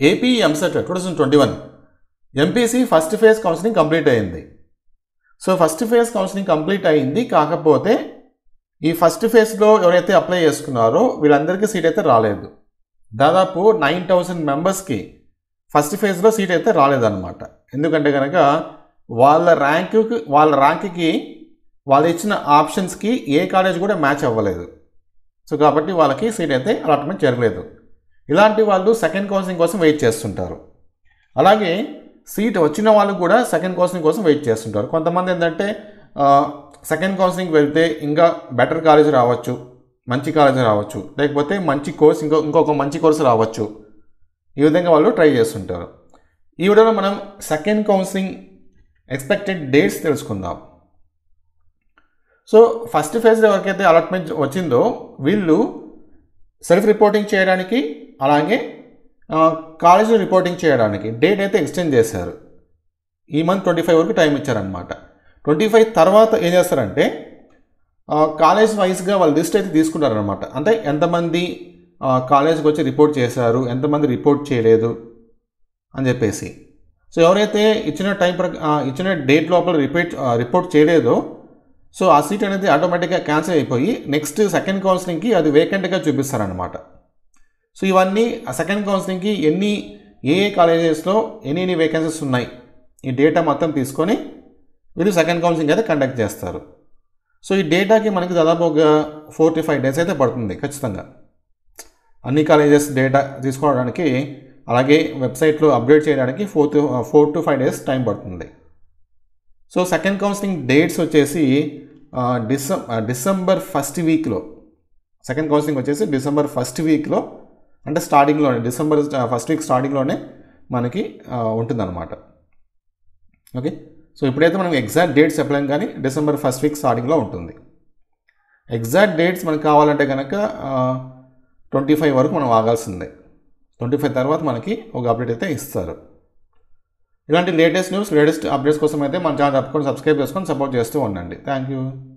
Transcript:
AP EAMCET two thousand twenty one MPC first phase counselling complete అయింది so first phase counselling complete అయింది కాకపోతే ఈ first ఫేజ్లో ఎవరైతే అప్లై చేసుకున్నారో వీళ్ళందరికీ సీట్ అయితే రాలేదు దాదాపు నైన్ థౌసండ్ మెంబర్స్కి ఫస్ట్ ఫేజ్లో సీట్ అయితే రాలేదన్నమాట ఎందుకంటే కనుక వాళ్ళ ర్యాంకుకి వాళ్ళ ర్యాంక్కి వాళ్ళు ఇచ్చిన ఆప్షన్స్కి ఏ కాలేజ్ కూడా మ్యాచ్ అవ్వలేదు సో కాబట్టి వాళ్ళకి సీట్ అయితే అలాట్మెంట్ జరగలేదు ఇలాంటి వాళ్ళు సెకండ్ కౌన్సిలింగ్ కోసం వెయిట్ చేస్తుంటారు అలాగే సీట్ వచ్చిన వాళ్ళు కూడా సెకండ్ కౌన్సిలింగ్ కోసం వెయిట్ చేస్తుంటారు కొంతమంది ఏంటంటే సెకండ్ కౌన్సిలింగ్ వెళ్తే ఇంకా బెటర్ కాలేజ్ రావచ్చు మంచి కాలేజ్ రావచ్చు లేకపోతే మంచి కోర్స్ ఇంకో ఇంకొక మంచి కోర్సు రావచ్చు ఈ విధంగా వాళ్ళు ట్రై చేస్తుంటారు ఈ వీడియోలో మనం సెకండ్ కౌన్సిలింగ్ ఎక్స్పెక్టెడ్ డేట్స్ తెలుసుకుందాం సో ఫస్ట్ ఫేజ్లో ఎవరికైతే అలాట్మెంట్ వచ్చిందో వీళ్ళు సెల్ఫ్ రిపోర్టింగ్ చేయడానికి అలాగే కాలేజీలో రిపోర్టింగ్ చేయడానికి డేట్ అయితే ఎక్స్టెండ్ చేశారు ఈ మంత్ ట్వంటీ ఫైవ్ వరకు టైం ఇచ్చారనమాట ట్వంటీ ఫైవ్ తర్వాత ఏం చేస్తారంటే కాలేజ్ వైజ్గా వాళ్ళు లిస్ట్ అయితే తీసుకుంటారనమాట అంటే ఎంతమంది కాలేజ్కి వచ్చి రిపోర్ట్ చేశారు ఎంతమంది రిపోర్ట్ చేయలేదు అని చెప్పేసి సో ఎవరైతే ఇచ్చిన టైం ప్ర ఇచ్చిన డేట్ లోపల రిపీట్ రిపోర్ట్ చేయలేదో సో ఆ సీట్ అనేది ఆటోమేటిక్గా క్యాన్సిల్ అయిపోయి నెక్స్ట్ సెకండ్ కౌన్సిలింగ్కి అది వేకెంట్గా చూపిస్తారనమాట సో ఇవన్నీ ఆ సెకండ్ కౌన్సిలింగ్కి ఎన్ని ఏ ఏ కాలేజెస్లో ఎన్ని ఎన్ని వేకెన్సీస్ ఉన్నాయి ఈ డేటా మొత్తం తీసుకొని వీళ్ళు సెకండ్ కౌన్సిలింగ్ అయితే కండక్ట్ చేస్తారు సో ఈ డేటాకి మనకి దాదాపు ఒక ఫోర్ టు ఫైవ్ డేస్ అయితే పడుతుంది ఖచ్చితంగా అన్ని కాలేజెస్ డేటా తీసుకోవడానికి అలాగే వెబ్సైట్లో అప్డేట్ చేయడానికి four to four to five days time పడుతుంది సో సెకండ్ కౌన్సిలింగ్ డేట్స్ వచ్చేసి డిసెం డిసెంబర్ ఫస్ట్ వీక్లో సెకండ్ కౌన్సిలింగ్ వచ్చేసి డిసెంబర్ ఫస్ట్ వీక్లో అంటే స్టార్టింగ్లోనే డిసెంబర్ ఫస్ట్ వీక్ స్టార్టింగ్లోనే మనకి ఉంటుందన్నమాట ఓకే సో ఇప్పుడైతే మనం ఎగ్జాక్ట్ డేట్స్ చెప్పలేం కానీ డిసెంబర్ ఫస్ట్ వీక్ స్టార్టింగ్లో ఉంటుంది ఎగ్జాక్ట్ డేట్స్ మనకు కావాలంటే కనుక ట్వంటీ ఫైవ్ వరకు మనం ఆగాల్సిందే ట్వంటీ ఫైవ్ తర్వాత మనకి ఒక అప్డేట్ అయితే ఇస్తారు ఇలాంటి లేటెస్ట్ న్యూస్ లేటెస్ట్ అప్డేట్స్ కోసం అయితే మన ఛానల్ తప్పకుండా సబ్స్క్రైబ్ చేసుకొని సపోర్ట్ చేస్తూ ఉండండి థ్యాంక్ యూ